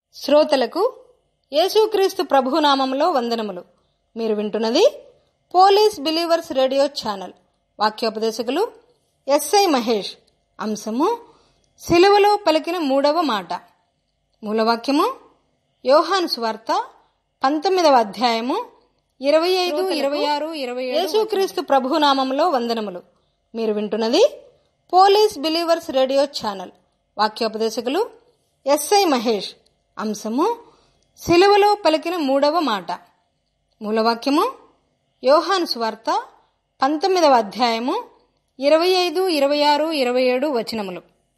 శ్రోతలకు యేసుక్రీస్తు ప్రభునామంలో వందనములు మీరు వింటున్నది పోలీస్ బిలీవర్స్ రేడియో ఛానల్ వాక్యోపదేశకులు ఎస్ఐ మహేష్ అంశము సిలువలో పలికిన మూడవ మాట మూలవాక్యము యోహాను సువార్త పంతొమ్మిదవ అధ్యాయము ఇరవై ఐదు ఇరవై ఆరు ఇరవై యేసుక్రీస్తు ప్రభునామంలో వందనములు మీరు వింటున్నది పోలీస్ బిలీవర్స్ రేడియో ఛానల్ వాక్యోపదేశకులు ఎస్ఐ మహేష్ అంశము సిలువలో పలికిన మూడవ మాట మూలవాక్యము యోహాను సువార్త పంతొమ్మిదవ అధ్యాయము ఇరవై ఐదు ఇరవై ఆరు ఇరవై ఏడు వచనములు